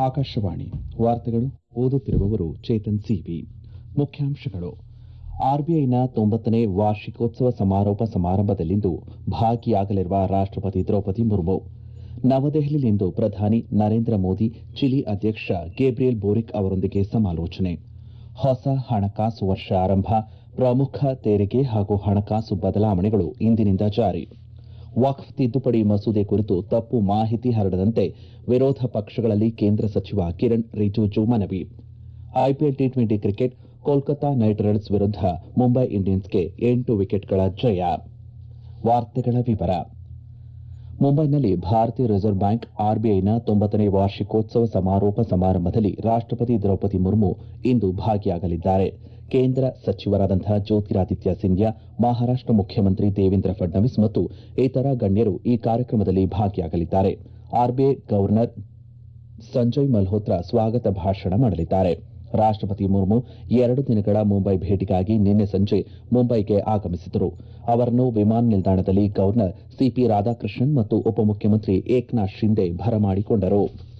ಆಕಾಶವಾಣಿ ವಾರ್ತೆಗಳು ಓದುತ್ತಿರುವವರು ಚೇತನ್ ಸಿವಿ ಮುಖ್ಯಾಂಶಗಳು ಆರ್ಬಿಐನ ತೊಂಬತ್ತನೇ ವಾರ್ಷಿಕೋತ್ಸವ ಸಮಾರೋಪ ಸಮಾರಂಭದಲ್ಲಿಂದು ಭಾಗಿಯಾಗಲಿರುವ ರಾಷ್ಟಪತಿ ದ್ರೌಪದಿ ಮುರ್ಮು ನವದೆಹಲಿಯಲ್ಲಿಂದು ಪ್ರಧಾನಿ ನರೇಂದ್ರ ಮೋದಿ ಚಿಲಿ ಅಧ್ಯಕ್ಷ ಗೇಬ್ರಿಯಲ್ ಬೋರಿಕ್ ಅವರೊಂದಿಗೆ ಸಮಾಲೋಚನೆ ಹೊಸ ಹಣಕಾಸು ವರ್ಷ ಆರಂಭ ಪ್ರಮುಖ ತೆರಿಗೆ ಹಾಗೂ ಹಣಕಾಸು ಬದಲಾವಣೆಗಳು ಇಂದಿನಿಂದ ಜಾರಿ ವಕ್ಫ್ ತಿದ್ದುಪಡಿ ಮಸೂದೆ ಕುರಿತು ತಪ್ಪು ಮಾಹಿತಿ ಹರಡದಂತೆ ವಿರೋಧ ಪಕ್ಷಗಳಲ್ಲಿ ಕೇಂದ್ರ ಸಚಿವ ಕಿರಣ್ ರಿಜಿಜು ಮನವಿ IPL T twenty cricket Kolkata Knight Riders ವಿರುದ್ಧ ಮುಂಬೈ ಇಂಡಿಯನ್ಸ್ಗೆ ಎಂಟು ವಿಕೆಟ್ಗಳ ಜಯ ವಾರ್ತೆಗಳ ವಿವರ ಮುಂಬೈನಲ್ಲಿ ಭಾರತೀಯ ರಿಸರ್ವ್ ಬ್ಯಾಂಕ್ ಆರ್ಬಿಐನ ತೊಂಬತ್ತನೇ ವಾರ್ಷಿಕೋತ್ಸವ ಸಮಾರೋಪ ಸಮಾರಂಭದಲ್ಲಿ ರಾಷ್ಟಪತಿ ದ್ರೌಪದಿ ಮುರ್ಮು ಇಂದು ಭಾಗಿಯಾಗಲಿದ್ದಾರೆ ಕೇಂದ್ರ ಸಚಿವರಾದಂತಹ ಜ್ಯೋತಿರಾದಿತ್ಯ ಸಿಂಧ್ಯಾ ಮಹಾರಾಷ್ಟ ಮುಖ್ಯಮಂತ್ರಿ ದೇವೇಂದ್ರ ಫಡ್ನವೀಸ್ ಮತ್ತು ಇತರ ಗಣ್ಯರು ಈ ಕಾರ್ಯಕ್ರಮದಲ್ಲಿ ಭಾಗಿಯಾಗಲಿದ್ದಾರೆ ಆರ್ಬಿಐ ಗವರ್ನರ್ ಸಂಜಯ್ ಮಲ್ಹೋತ್ರಾ ಸ್ವಾಗತ ಭಾಷಣ ಮಾಡಲಿದ್ದಾರೆ ರಾಷ್ಟಪತಿ ಮುರ್ಮು ಎರಡು ದಿನಗಳ ಮುಂಬೈ ಭೇಟಿಗಾಗಿ ನಿನ್ನೆ ಸಂಜೆ ಮುಂಬೈಗೆ ಆಗಮಿಸಿದರು ಅವರನ್ನು ವಿಮಾನ ನಿಲ್ದಾಣದಲ್ಲಿ ಗವರ್ನರ್ ಸಿಪಿ ರಾಧಾಕೃಷ್ಣನ್ ಮತ್ತು ಉಪಮುಖ್ಯಮಂತ್ರಿ ಏಕನಾಥ್ ಶಿಂದೆ ಭರಮಾಡಿಕೊಂಡರು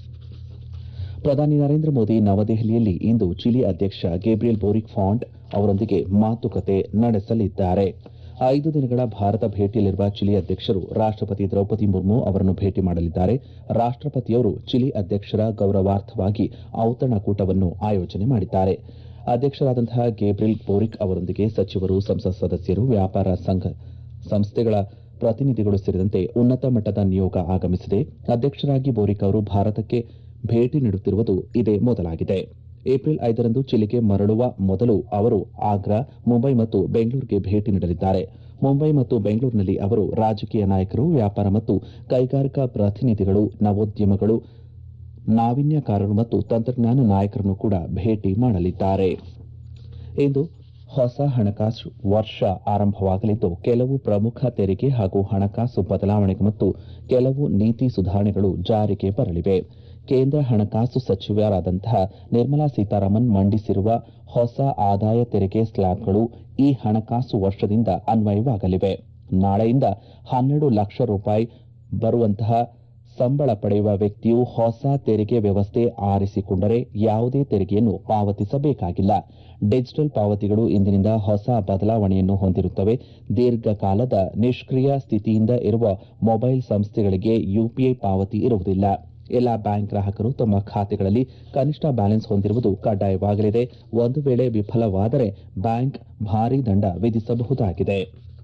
ಪ್ರಧಾನಿ ನರೇಂದ್ರ ಮೋದಿ ನವದೆಹಲಿಯಲ್ಲಿ ಇಂದು ಚಿಲಿ ಅಧ್ಯಕ್ಷ ಗೇಬ್ರಿಯಲ್ ಬೋರಿಕ್ ಫಾಂಟ್ ಅವರೊಂದಿಗೆ ಮಾತುಕತೆ ನಡೆಸಲಿದ್ದಾರೆ ಐದು ದಿನಗಳ ಭಾರತ ಭೇಟಿಯಲ್ಲಿರುವ ಚಿಲಿ ಅಧ್ಯಕ್ಷರು ರಾಷ್ಟಪತಿ ದ್ರೌಪದಿ ಮುರ್ಮು ಅವರನ್ನು ಭೇಟಿ ಮಾಡಲಿದ್ದಾರೆ ರಾಷ್ಟಪತಿಯವರು ಚಿಲಿ ಅಧ್ಯಕ್ಷರ ಗೌರವಾರ್ಥವಾಗಿ ಔತಣಕೂಟವನ್ನು ಆಯೋಜನೆ ಮಾಡಿದ್ದಾರೆ ಅಧ್ಯಕ್ಷರಾದಂತಹ ಗೇಬ್ರಿಯಲ್ ಬೋರಿಕ್ ಅವರೊಂದಿಗೆ ಸಚಿವರು ಸಂಸತ್ ಸದಸ್ಯರು ವ್ಯಾಪಾರ ಸಂಘ ಸಂಸ್ಥೆಗಳ ಪ್ರತಿನಿಧಿಗಳು ಸೇರಿದಂತೆ ಉನ್ನತ ಮಟ್ಟದ ನಿಯೋಗ ಆಗಮಿಸಿದೆ ಅಧ್ಯಕ್ಷರಾಗಿ ಬೋರಿಕ್ ಅವರು ಭಾರತಕ್ಕೆ ಭೇಟಿ ನೀಡುತ್ತಿರುವುದು ಇದೇ ಮೊದಲಾಗಿದೆ ಏಪ್ರಿಲ್ ಐದರಂದು ಚಿಲಿಗೆ ಮರಳುವ ಮೊದಲು ಅವರು ಆಗ್ರಾ ಮುಂಬೈ ಮತ್ತು ಬೆಂಗಳೂರಿಗೆ ಭೇಟಿ ನೀಡಲಿದ್ದಾರೆ ಮುಂಬೈ ಮತ್ತು ಬೆಂಗಳೂರಿನಲ್ಲಿ ಅವರು ರಾಜಕೀಯ ನಾಯಕರು ವ್ಯಾಪಾರ ಮತ್ತು ಕೈಗಾರಿಕಾ ಪ್ರತಿನಿಧಿಗಳು ನವೋದ್ಯಮಗಳು ನಾವೀನ್ಯಕಾರರು ಮತ್ತು ತಂತ್ರಜ್ಞಾನ ನಾಯಕರನ್ನು ಕೂಡ ಭೇಟಿ ಮಾಡಲಿದ್ದಾರೆ ಇಂದು ಹೊಸ ಹಣಕಾಸು ವರ್ಷ ಆರಂಭವಾಗಲಿದ್ದು ಕೆಲವು ಪ್ರಮುಖ ತೆರಿಗೆ ಹಾಗೂ ಹಣಕಾಸು ಬದಲಾವಣೆ ಮತ್ತು ಕೆಲವು ನೀತಿ ಸುಧಾರಣೆಗಳು ಜಾರಿಗೆ ಬರಲಿವೆ ಕೇಂದ್ರ ಹಣಕಾಸು ಸಚಿವರಾದಂತಹ ನಿರ್ಮಲಾ ಸೀತಾರಾಮನ್ ಮಂಡಿಸಿರುವ ಹೊಸ ಆದಾಯ ತೆರಿಗೆ ಸ್ಲ್ಯಾಬ್ಗಳು ಈ ಹಣಕಾಸು ವರ್ಷದಿಂದ ಅನ್ವಯವಾಗಲಿವೆ ನಾಳೆಯಿಂದ ಹನ್ನೆರಡು ಲಕ್ಷ ರೂಪಾಯಿ ಬರುವಂತಹ ಸಂಬಳ ಪಡೆಯುವ ವ್ಯಕ್ತಿಯು ಹೊಸ ತೆರಿಗೆ ವ್ಯವಸ್ಥೆ ಆರಿಸಿಕೊಂಡರೆ ಯಾವುದೇ ತೆರಿಗೆಯನ್ನು ಪಾವತಿಸಬೇಕಾಗಿಲ್ಲ ಡಿಜಿಟಲ್ ಪಾವತಿಗಳು ಇಂದಿನಿಂದ ಹೊಸ ಬದಲಾವಣೆಯನ್ನು ಹೊಂದಿರುತ್ತವೆ ದೀರ್ಘಕಾಲದ ನಿಷ್ಕ್ರಿಯ ಸ್ಥಿತಿಯಿಂದ ಇರುವ ಮೊಬೈಲ್ ಸಂಸ್ಥೆಗಳಿಗೆ ಯುಪಿಐ ಪಾವತಿ ಇರುವುದಿಲ್ಲ ಎಲ್ಲಾ ಬ್ಯಾಂಕ್ ಗ್ರಾಹಕರು ತಮ್ಮ ಖಾತೆಗಳಲ್ಲಿ ಕನಿಷ್ಠ ಬ್ಯಾಲೆನ್ಸ್ ಹೊಂದಿರುವುದು ಕಡ್ಡಾಯವಾಗಲಿದೆ ಒಂದು ವೇಳೆ ವಿಫಲವಾದರೆ ಬ್ಯಾಂಕ್ ಭಾರೀ ದಂಡ ವಿಧಿಸಬಹುದಾಗಿದೆ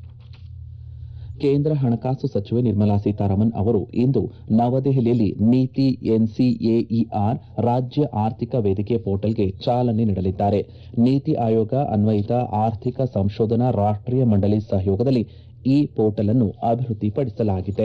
ಕೇಂದ್ರ ಹಣಕಾಸು ಸಚಿವೆ ನಿರ್ಮಲಾ ಸೀತಾರಾಮನ್ ಅವರು ಇಂದು ನವದೆಹಲಿಯಲ್ಲಿ ನೀತಿ ಎನ್ಸಿಎಇಆರ್ ರಾಜ್ಯ ಆರ್ಥಿಕ ವೇದಿಕೆ ಪೋರ್ಟಲ್ಗೆ ಚಾಲನೆ ನೀಡಲಿದ್ದಾರೆ ನೀತಿ ಆಯೋಗ ಅನ್ವಯಿತ ಆರ್ಥಿಕ ಸಂಶೋಧನಾ ರಾಷ್ಟೀಯ ಮಂಡಳಿ ಸಹಯೋಗದಲ್ಲಿ ಈ ಪೋರ್ಟಲ್ ಅನ್ನು ಅಭಿವೃದ್ಧಿಪಡಿಸಲಾಗಿದೆ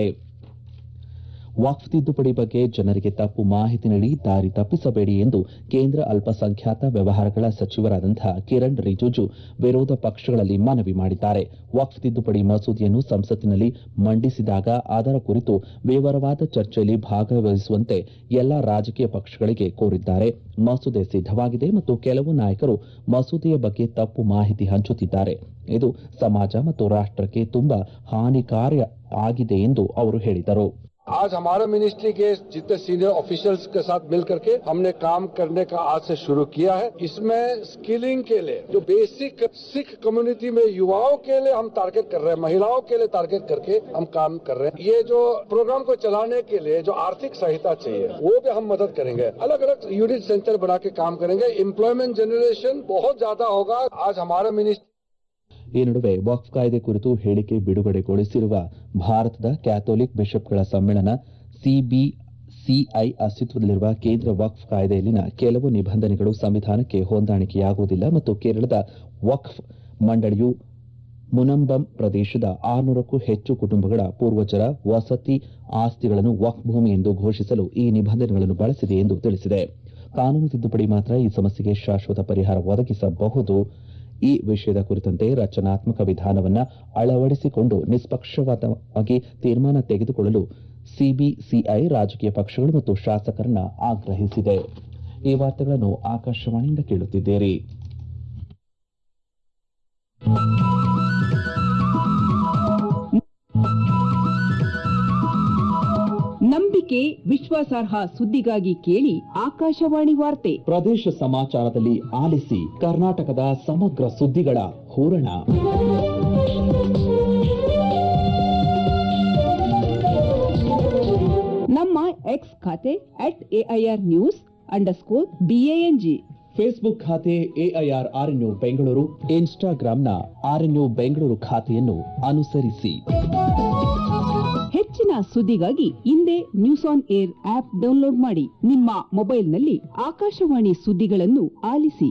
ವಕ್ಫ್ ತಿದ್ದುಪಡಿ ಬಗ್ಗೆ ಜನರಿಗೆ ತಪ್ಪು ಮಾಹಿತಿ ನೀಡಿ ದಾರಿ ತಪ್ಪಿಸಬೇಡಿ ಎಂದು ಕೇಂದ್ರ ಅಲ್ಪಸಂಖ್ಯಾತ ವ್ಯವಹಾರಗಳ ಸಚಿವರಾದಂತಹ ಕಿರಣ್ ರಿಜಿಜು ವಿರೋಧ ಪಕ್ಷಗಳಲ್ಲಿ ಮನವಿ ಮಾಡಿದ್ದಾರೆ ವಕ್ಫ್ ತಿದ್ದುಪಡಿ ಮಸೂದೆಯನ್ನು ಸಂಸತ್ತಿನಲ್ಲಿ ಮಂಡಿಸಿದಾಗ ಅದರ ಕುರಿತು ವಿವರವಾದ ಚರ್ಚೆಯಲ್ಲಿ ಭಾಗವಹಿಸುವಂತೆ ಎಲ್ಲಾ ರಾಜಕೀಯ ಪಕ್ಷಗಳಿಗೆ ಕೋರಿದ್ದಾರೆ ಮಸೂದೆ ಸಿದ್ದವಾಗಿದೆ ಮತ್ತು ಕೆಲವು ನಾಯಕರು ಮಸೂದೆಯ ಬಗ್ಗೆ ತಪ್ಪು ಮಾಹಿತಿ ಹಂಚುತ್ತಿದ್ದಾರೆ ಇದು ಸಮಾಜ ಮತ್ತು ರಾಷ್ಟಕ್ಕೆ ತುಂಬಾ ಹಾನಿಕಾರಿ ಆಗಿದೆ ಎಂದು ಅವರು ಹೇಳಿದರು आज हमारा मिनिस्ट्री के जितने सीनियर ऑफिशियल्स के साथ मिल करके हमने काम करने का आज से शुरू किया है इसमें स्किलिंग के लिए जो बेसिक सिख कम्युनिटी में युवाओं के लिए हम टारगेट कर रहे हैं महिलाओं के लिए टारगेट करके हम काम कर रहे हैं ये जो प्रोग्राम को चलाने के लिए जो आर्थिक सहायता चाहिए वो भी हम मदद करेंगे अलग अलग यूनिट सेंटर बना के काम करेंगे एम्प्लॉयमेंट जनरेशन बहुत ज्यादा होगा आज हमारा मिनिस्ट्री ಈ ನಡುವೆ ವಕ್ಫ್ ಕಾಯ್ದೆ ಕುರಿತು ಹೇಳಿಕೆ ಬಿಡುಗಡೆಗೊಳಿಸಿರುವ ಭಾರತದ ಕ್ಯಾಥೋಲಿಕ್ ಬಿಷಪ್ಗಳ ಸಮ್ಮೇಳನ ಸಿಬಿಸಿಐ ಅಸ್ತಿತ್ವದಲ್ಲಿರುವ ಕೇಂದ್ರ ವಕ್ಫ್ ಕಾಯ್ದೆಯಲ್ಲಿನ ಕೆಲವು ನಿಬಂಧನೆಗಳು ಸಂವಿಧಾನಕ್ಕೆ ಹೊಂದಾಣಿಕೆಯಾಗುವುದಿಲ್ಲ ಮತ್ತು ಕೇರಳದ ವಕ್ಫ್ ಮಂಡಳಿಯು ಮುನಂಬಂ ಪ್ರದೇಶದ ಆರುನೂರಕ್ಕೂ ಹೆಚ್ಚು ಕುಟುಂಬಗಳ ಪೂರ್ವಜರ ವಸತಿ ಆಸ್ತಿಗಳನ್ನು ವಕ್ಫ್ ಭೂಮಿ ಎಂದು ಘೋಷಿಸಲು ಈ ನಿಬಂಧನೆಗಳನ್ನು ಬಳಸಿದೆ ಎಂದು ತಿಳಿಸಿದೆ ಕಾನೂನು ತಿದ್ದುಪಡಿ ಮಾತ್ರ ಈ ಸಮಸ್ಯೆಗೆ ಶಾಶ್ವತ ಪರಿಹಾರ ಒದಗಿಸಬಹುದು ಈ ವಿಷಯದ ಕುರಿತಂತೆ ರಚನಾತ್ಮಕ ವಿಧಾನವನ್ನ ಅಳವಡಿಸಿಕೊಂಡು ನಿಷ್ಪಕ್ಷಪಾತವಾಗಿ ತೀರ್ಮಾನ ತೆಗೆದುಕೊಳ್ಳಲು ಸಿಬಿಸಿಐ ರಾಜಕೀಯ ಪಕ್ಷಗಳು ಮತ್ತು ಶಾಸಕರನ್ನ ಆಗ್ರಹಿಸಿದೆ ಈ ವಾರ್ತೆಗಳನ್ನು ಆಕಾಶವಾಣಿಯಿಂದ ಕೇಳುತ್ತಿದ್ದೀರಿ ನಂಬಿಕೆ ನಂಬಿಕೆ ವಿಶ್ವಾಸಾರ್ಹ ಸುದ್ದಿಗಾಗಿ ಕೇಳಿ ಆಕಾಶವಾಣಿ ವಾರ್ತೆ ಪ್ರದೇಶ ಸಮಾಚಾರದಲ್ಲಿ ಆಲಿಸಿ ಕರ್ನಾಟಕದ ಸಮಗ್ರ ಸುದ್ದಿಗಳ ಹೂರಣ ನಮ್ಮ ಎಕ್ಸ್ ಖಾತೆ at AIR news underscore BANG Facebook ಖಾತೆ ಎಐಆರ್ ಆರ್ಎನ್ಯು ಬೆಂಗಳೂರು ಇನ್ಸ್ಟಾಗ್ರಾಂನ ಆರ್ಎನ್ಯು ಬೆಂಗಳೂರು ಖಾತೆಯನ್ನು ಅನುಸರಿಸಿ ಹೆಚ್ಚಿನ ಸುದ್ದಿಗಾಗಿ ಹಿಂದೆ news on air app download ಮಾಡಿ ನಿಮ್ಮ ಮೊಬೈಲ್ನಲ್ಲಿ ಆಕಾಶವಾಣಿ ಸುದ್ದಿಗಳನ್ನು ಆಲಿಸಿ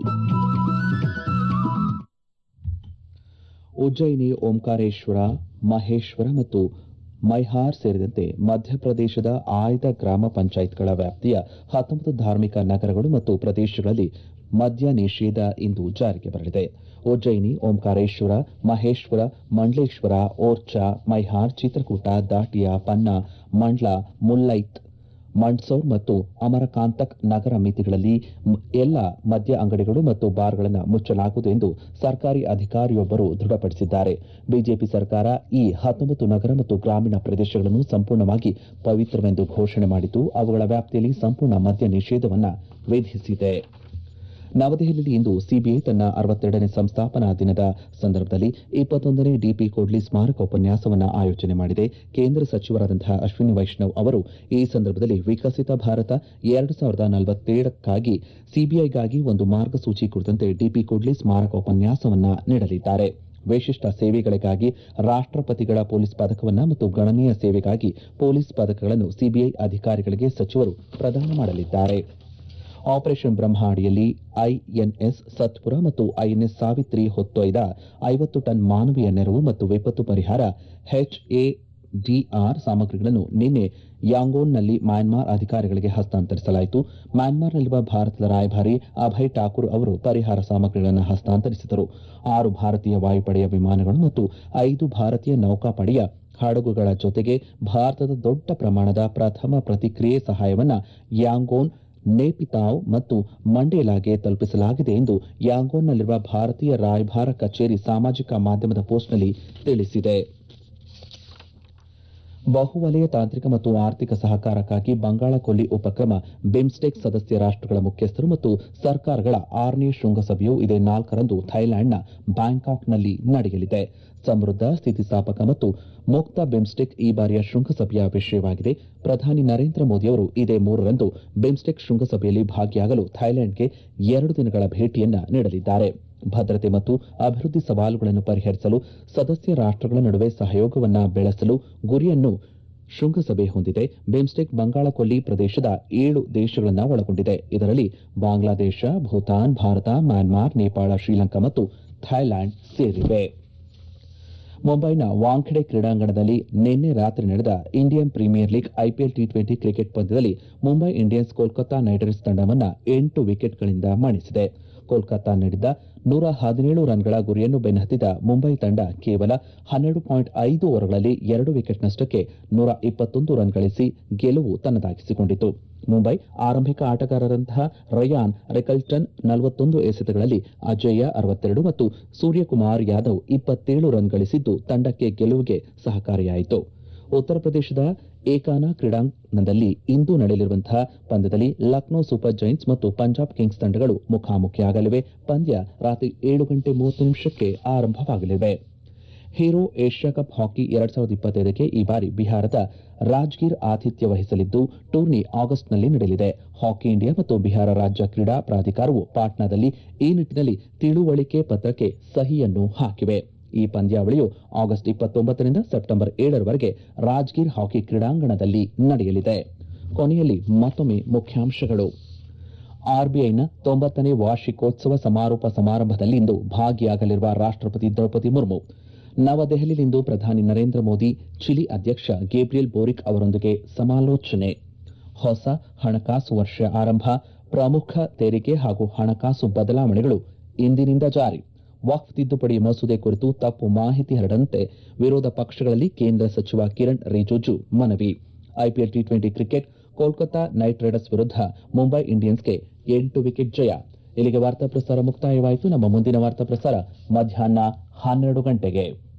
ಉಜ್ಜಯಿನಿ ಓಂಕಾರೇಶ್ವರ ಮಹೇಶ್ವರ ಮತ್ತು ಮೈಹಾರ್ ಸೇರಿದಂತೆ ಮಧ್ಯಪ್ರದೇಶದ ಆಯ್ದ ಗ್ರಾಮ ಪಂಚಾಯತ್ಗಳ ವ್ಯಾಪ್ತಿಯ ಹತ್ತೊಂಬತ್ತು ಧಾರ್ಮಿಕ ನಗರಗಳು ಮತ್ತು ಪ್ರದೇಶಗಳಲ್ಲಿ ಮದ್ಯ ನಿಷೇಧ ಇಂದು ಜಾರಿಗೆ ಬರಲಿದೆ ಉಜ್ಜಯಿನಿ ಓಂಕಾರೇಶ್ವರ ಮಹೇಶ್ವರ ಮಂಡ್ಲೇಶ್ವರ ಓರ್ಚಾ ಮೈಹಾರ್ ಚಿತ್ರಕೂಟ ದಾಟಿಯಾ ಪನ್ನ ಮಂಡ್ಲ ಮುಲ್ಲೈತ್ ಮಂಡ್ಸೌರ್ ಮತ್ತು ಅಮರಕಾಂತಕ್ ನಗರ ಮಿತಿಗಳಲ್ಲಿ ಮ್- ಎಲ್ಲ ಮದ್ಯ ಅಂಗಡಿಗಳು ಮತ್ತು ಬಾರ್ಗಳನ್ನು ಮುಚ್ಚಲಾಗುವುದು ಎಂದು ಸರ್ಕಾರಿ ಅಧಿಕಾರಿಯೊಬ್ಬರು ದೃಢಪಡಿಸಿದ್ದಾರೆ ಬಿಜೆಪಿ ಸರ್ಕಾರ ಈ ಹತ್ತೊಂಬತ್ತು ನಗರ ಮತ್ತು ಗ್ರಾಮೀಣ ಪ್ರದೇಶಗಳನ್ನು ಸಂಪೂರ್ಣವಾಗಿ ಪವಿತ್ರವೆಂದು ಘೋಷಣೆ ಮಾಡಿದ್ದು ಅವುಗಳ ವ್ಯಾಪ್ತಿಯಲ್ಲಿ ಸಂಪೂರ್ಣ ಮದ್ಯ ನಿಷೇಧವನ್ನು ವಿಧಿಸಿದೆ ನವದೆಹಲಿಯಲ್ಲಿ ಇಂದು ಸಿಬಿಐ ತನ್ನ ಅರವತ್ತೆರಡನೇ ಸಂಸ್ಥಾಪನಾ ದಿನದ ಸಂದರ್ಭದಲ್ಲಿ ಇಪ್ಪತ್ತೊಂದನೇ ಡಿಪಿ ಕೋಡ್ಲಿ ಸ್ಮಾರಕ ಉಪನ್ಯಾಸವನ್ನು ಆಯೋಜನೆ ಮಾಡಿದೆ ಕೇಂದ್ರ ಸಚಿವರಾದಂತಹ ಅಶ್ವಿನಿ ವೈಷ್ಣವ್ ಅವರು ಈ ಸಂದರ್ಭದಲ್ಲಿ ವಿಕಸಿತ ಭಾರತ ಎರಡು ಸಾವಿರದ ನಲವತ್ತೇಳಕ್ಕಾಗಿ ಸಿಬಿಐಗಾಗಿ ಒಂದು ಮಾರ್ಗಸೂಚಿ ಕುರಿತಂತೆ ಡಿಪಿ ಕೋಡ್ಲಿ ಸ್ಮಾರಕ ಉಪನ್ಯಾಸವನ್ನು ನೀಡಲಿದ್ದಾರೆ ವಿಶಿಷ್ಟ ಸೇವೆಗಳಿಗಾಗಿ ರಾಷ್ಟ್ರಪತಿಗಳ ಪೊಲೀಸ್ ಪದಕವನ್ನ ಮತ್ತು ಗಣನೀಯ ಸೇವೆಗಾಗಿ ಪೊಲೀಸ್ ಪದಕಗಳನ್ನು ಸಿಬಿಐ ಅಧಿಕಾರಿಗಳಿಗೆ ಸಚಿವರು ಪ್ರದಾನ ಮಾಡಲಿದ್ದಾರೆ ಆಪರೇಷನ್ ಬ್ರಹ್ಮ ಅಡಿಯಲ್ಲಿ ಐಎನ್ಎಸ್ ಸತ್ಪುರ ಮತ್ತು ಐಎನ್ಎಸ್ ಸಾವಿತ್ರಿ ಹೊತ್ತೊಯ್ದ ಐವತ್ತು ಟನ್ ಮಾನವೀಯ ನೆರವು ಮತ್ತು ವಿಪತ್ತು ಪರಿಹಾರ ಎಚ್ಎಡಿಆರ್ ಸಾಮಗ್ರಿಗಳನ್ನು ನಿನ್ನೆ ಯಾಂಗೋನ್ನಲ್ಲಿ ಮ್ಯಾನ್ಮಾರ್ ಅಧಿಕಾರಿಗಳಿಗೆ ಹಸ್ತಾಂತರಿಸಲಾಯಿತು ಮ್ಯಾನ್ಮಾರ್ನಲ್ಲಿರುವ ಭಾರತದ ರಾಯಭಾರಿ ಅಭಯ್ ಠಾಕೂರ್ ಅವರು ಪರಿಹಾರ ಸಾಮಗ್ರಿಗಳನ್ನು ಹಸ್ತಾಂತರಿಸಿದರು ಆರು ಭಾರತೀಯ ವಾಯುಪಡೆಯ ವಿಮಾನಗಳು ಮತ್ತು ಐದು ಭಾರತೀಯ ನೌಕಾಪಡೆಯ ಹಡಗುಗಳ ಜೊತೆಗೆ ಭಾರತದ ದೊಡ್ಡ ಪ್ರಮಾಣದ ಪ್ರಥಮ ಪ್ರತಿಕ್ರಿಯೆ ಸಹಾಯವನ್ನ ಯಾಂಗೋನ್ ನೇಪಿತಾವ್ ಮತ್ತು ಮಂಡೇಲಾಗೆ ತಲುಪಿಸಲಾಗಿದೆ ಎಂದು ಯಾಂಗೋನ್ನಲ್ಲಿರುವ ಭಾರತೀಯ ರಾಯಭಾರ ಕಚೇರಿ ಸಾಮಾಜಿಕ ಮಾಧ್ಯಮದ ಪೋಸ್ಟ್ನಲ್ಲಿ ತಿಳಿಸಿದೆ ಬಹುವಲಯ ತಾಂತ್ರಿಕ ಮತ್ತು ಆರ್ಥಿಕ ಸಹಕಾರಕ್ಕಾಗಿ ಬಂಗಾಳ ಕೊಲ್ಲಿ ಉಪಕ್ರಮ ಬಿಮ್ಸ್ಟೆಕ್ ಸದಸ್ಯ ರಾಷ್ಟ್ರಗಳ ಮುಖ್ಯಸ್ಥರು ಮತ್ತು ಸರ್ಕಾರಗಳ ಆರನೇ ಶೃಂಗಸಭೆಯು ಇದೇ ನಾಲ್ಕರಂದು ಥೈಲ್ಯಾಂಡ್ನ ಬ್ಯಾಂಕಾಕ್ನಲ್ಲಿ ನಡೆಯಲಿದೆ ಸಮೃದ್ಧ ಸ್ಥಿತಿಸ್ಥಾಪಕ ಮತ್ತು ಮುಕ್ತ ಬಿಮ್ಸ್ಟೆಕ್ ಈ ಬಾರಿಯ ಶೃಂಗಸಭೆಯ ವಿಷಯವಾಗಿದೆ ಪ್ರಧಾನಿ ನರೇಂದ್ರ ಮೋದಿ ಅವರು ಇದೇ ಮೂರರಂದು ಬಿಮ್ಸ್ಟೆಕ್ ಶೃಂಗಸಭೆಯಲ್ಲಿ ಭಾಗಿಯಾಗಲು ಥೈಲ್ಯಾಂಡ್ಗೆ ಎರಡು ದಿನಗಳ ಭೇಟಿಯನ್ನ ನೀಡಲಿದ್ದಾರೆ ಭದ್ರತೆ ಮತ್ತು ಅಭಿವೃದ್ಧಿ ಸವಾಲುಗಳನ್ನು ಪರಿಹರಿಸಲು ಸದಸ್ಯ ರಾಷ್ಟ್ರಗಳ ನಡುವೆ ಸಹಯೋಗವನ್ನ ಬೆಳೆಸಲು ಗುರಿಯನ್ನು ಶೃಂಗಸಭೆ ಹೊಂದಿದೆ ಬಿಮ್ಸ್ಟೆಕ್ ಬಂಗಾಳ ಕೊಲ್ಲಿ ಪ್ರದೇಶದ ಏಳು ದೇಶಗಳನ್ನು ಒಳಗೊಂಡಿದೆ ಇದರಲ್ಲಿ ಬಾಂಗ್ಲಾದೇಶ ಭೂತಾನ್ ಭಾರತ ಮ್ಯಾನ್ಮಾರ್ ನೇಪಾಳ ಶ್ರೀಲಂಕಾ ಮತ್ತು ಥೈಲ್ಯಾಂಡ್ ಸೇರಿವೆ ಮುಂಬೈನ ವಾಂಖೆಡೆ ಕ್ರೀಡಾಂಗಣದಲ್ಲಿ ನಿನ್ನೆ ರಾತ್ರಿ ನಡೆದ Indian Premier League IPL T twenty cricket ಪಂದ್ಯದಲ್ಲಿ Mumbai Indians Kolkata Knight Riders ತಂಡವನ್ನು ಎಂಟು ವಿಕೆಟ್ಗಳಿಂದ ಮಣಿಸಿದೆ ಕೋಲ್ಕತಾ ನೀಡಿದ್ದ ನೂರ ಹದಿನೇಳು ರನ್ಗಳ ಗುರಿಯನ್ನು ಬೆನ್ನಹತ್ತಿದ ಮುಂಬೈ ತಂಡ ಕೇವಲ ಹನ್ನೆರಡು ಪಾಯಿಂಟ್ ಐದು ಓವರ್ಗಳಲ್ಲಿ ಎರಡು ವಿಕೆಟ್ ನಷ್ಟಕ್ಕೆ ನೂರ ಇಪ್ಪತ್ತೊಂದು ರನ್ ಗಳಿಸಿ ಗೆಲುವು ತನ್ನದಾಗಿಸಿಕೊಂಡಿತು ಮುಂಬೈ ಆರಂಭಿಕ ಆಟಗಾರರಂತಹ ರಯಾನ್ ರೆಕಲ್ಟನ್ ನಲವತ್ತೊಂದು ಎಸೆತಗಳಲ್ಲಿ ಅಜಯ್ಯ ಅರವತ್ತೆರಡು ಮತ್ತು ಸೂರ್ಯಕುಮಾರ್ ಯಾದವ್ ಇಪ್ಪತ್ತೇಳು ರನ್ ಗಳಿಸಿದ್ದು ತಂಡಕ್ಕೆ ಗೆಲುವಿಗೆ ಸಹಕಾರಿಯಾಯಿತು ಉತ್ತರ ಪ್ರದೇಶದ ಏಕಾನ ಕ್ರೀಡಾಂಗಣದಲ್ಲಿ ಇಂದು ನಡೆಯಲಿರುವಂತಹ ಪಂದ್ಯದಲ್ಲಿ ಲಕ್ನೋ ಸೂಪರ್ ಜೈಂಟ್ಸ್ ಮತ್ತು ಪಂಜಾಬ್ ಕಿಂಗ್ಸ್ ತಂಡಗಳು ಮುಖಾಮುಖಿಯಾಗಲಿವೆ ಪಂದ್ಯ ರಾತ್ರಿ ಏಳು ಗಂಟೆ ಮೂವತ್ತು ನಿಮಿಷಕ್ಕೆ ಆರಂಭವಾಗಲಿವೆ ಹೀರೋ ಏಷ್ಯಾ ಕಪ್ ಹಾಕಿ ಎರಡ್ ಸಾವಿರದ ಇಪ್ಪತ್ತೈದಕ್ಕೆ ಈ ಬಾರಿ ಬಿಹಾರದ ರಾಜ್ಗೀರ್ ಆತಿಥ್ಯ ವಹಿಸಲಿದ್ದು ಟೂರ್ನಿ ಆಗಸ್ಟ್ನಲ್ಲಿ ನಡೆಯಲಿದೆ ಹಾಕಿ ಇಂಡಿಯಾ ಮತ್ತು ಬಿಹಾರ ರಾಜ್ಯ ಕ್ರೀಡಾ ಪ್ರಾಧಿಕಾರವು ಪಾಟ್ನಾದಲ್ಲಿ ಈ ನಿಟ್ಟಿನಲ್ಲಿ ತಿಳುವಳಿಕೆ ಪತ್ರಕ್ಕೆ ಸಹಿಯನ್ನು ಹಾಕಿವೆ ಈ ಪಂದ್ಯಾವಳಿಯು ಆಗಸ್ಟ್ ಇಪ್ಪತ್ತೊಂಬತ್ತರಿಂದ ಸೆಪ್ಟೆಂಬರ್ ಏಳರವರೆಗೆ ರಾಜ್ಗೀರ್ ಹಾಕಿ ಕ್ರೀಡಾಂಗಣದಲ್ಲಿ ನಡೆಯಲಿದೆ ಕೊನೆಯಲ್ಲಿ ಮತ್ತೊಮ್ಮೆ ಮುಖ್ಯಾಂಶಗಳು ಆರ್ಬಿಐನ ತೊಂಬತ್ತನೇ ವಾರ್ಷಿಕೋತ್ಸವ ಸಮಾರೋಪ ಸಮಾರಂಭದಲ್ಲಿಂದು ಭಾಗಿಯಾಗಲಿರುವ ರಾಷ್ಟ್ರಪತಿ ದ್ರೌಪದಿ ಮುರ್ಮು ನವದೆಹಲಿಯಲ್ಲಿಂದು ಪ್ರಧಾನಿ ನರೇಂದ್ರ ಮೋದಿ ಚಿಲಿ ಅಧ್ಯಕ್ಷ ಗೇಬ್ರಿಯಲ್ ಬೋರಿಕ್ ಅವರೊಂದಿಗೆ ಸಮಾಲೋಚನೆ ಹೊಸ ಹಣಕಾಸು ವರ್ಷ ಆರಂಭ ಪ್ರಮುಖ ತೆರಿಗೆ ಹಾಗೂ ಹಣಕಾಸು ಬದಲಾವಣೆಗಳು ಇಂದಿನಿಂದ ಜಾರಿ ವಕ್ಫ್ ತಿದ್ದುಪಡಿ ಮಸೂದೆ ಕುರಿತು ತಪ್ಪು ಮಾಹಿತಿ ಹರಡಂತೆ ವಿರೋಧ ಪಕ್ಷಗಳಲ್ಲಿ ಕೇಂದ್ರ ಸಚಿವ ಕಿರಣ್ ರಿಜಿಜು ಮನವಿ IPL T twenty cricket Kolkata Knight Riders ವಿರುದ್ಧ ಮುಂಬೈ ಇಂಡಿಯನ್ಸ್ಗೆ ಎಂಟು ವಿಕೆಟ್ ಜಯ ಇಲ್ಲಿಗೆ ವಾರ್ತಾ ಪ್ರಸಾರ ಮುಕ್ತಾಯವಾಯಿತು ನಮ್ಮ ಮುಂದಿನ ವಾರ್ತಾ ಪ್ರಸಾರ ಮಧ್ಯಾಹ್ನ ಹನ್ನೆರಡು ಗಂಟೆಗೆ